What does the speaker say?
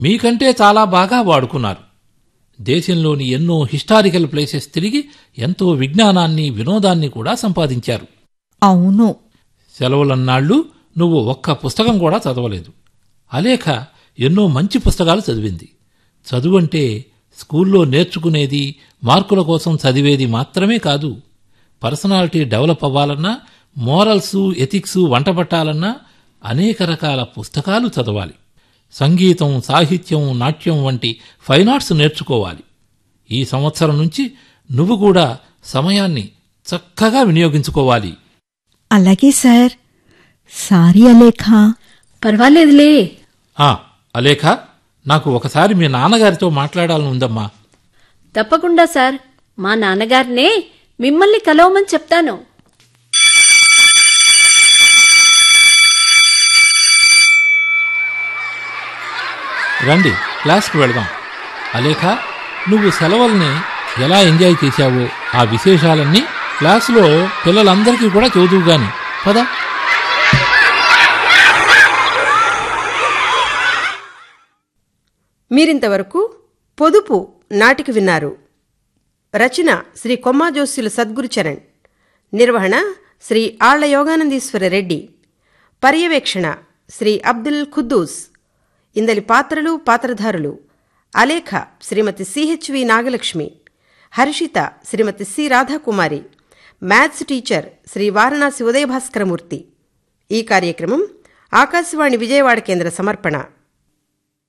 మీకంటే చాలా బాగా వాడుకున్నారు దేశంలోని ఎన్నో హిస్టారికల్ ప్లేసెస్ తిరిగి ఎంతో విజ్ఞానాన్ని వినోదాన్ని కూడా సంపాదించారు అవును సెలవులన్నాళ్ళు నువ్వు ఒక్క పుస్తకం కూడా చదవలేదు అలేఖ ఎన్నో మంచి పుస్తకాలు చదివింది చదువంటే స్కూల్లో నేర్చుకునేది మార్కుల కోసం చదివేది మాత్రమే కాదు పర్సనాలిటీ డెవలప్ అవ్వాలన్నా మోరల్స్ ఎథిక్స్ వంటపట్టాలన్నా అనేక రకాల పుస్తకాలు చదవాలి సంగీతం సాహిత్యం నాట్యం వంటి ఫైన్ ఆర్ట్స్ నేర్చుకోవాలి ఈ సంవత్సరం నుంచి నువ్వు కూడా సమయాన్ని చక్కగా వినియోగించుకోవాలి అలాగే సార్ సారీ అలేఖ పర్వాలేదులే ఆ అలేఖ నాకు ఒకసారి మీ నాన్నగారితో మాట్లాడాలని ఉందమ్మా తప్పకుండా సార్ మా నాన్నగారినే మిమ్మల్ని కలవమని చెప్తాను రండి క్లాస్కి వెళదాం అలేఖ నువ్వు సెలవుల్ని ఎలా ఎంజాయ్ చేశావో ఆ విశేషాలన్నీ క్లాసులో పిల్లలందరికీ కూడా చదువు గాని పదా మీరింతవరకు పొదుపు నాటిక విన్నారు రచన శ్రీ కొమ్మాజోస్యుల సద్గురు చరణ్ నిర్వహణ శ్రీ ఆళ్ల యోగానందీశ్వర రెడ్డి పర్యవేక్షణ శ్రీ అబ్దుల్ ఖుద్దూస్ ఇందలి పాత్రలు పాత్రధారులు Alekha Shrimati CHV Nagalakshmi Harshita Shrimati C Radhakumari maths teacher Shri Varanasi Udayabhaskaramurthy ఈ కార్యక్రమం ఆకాశవాణి విజయవాడ కేంద్ర సమర్పణ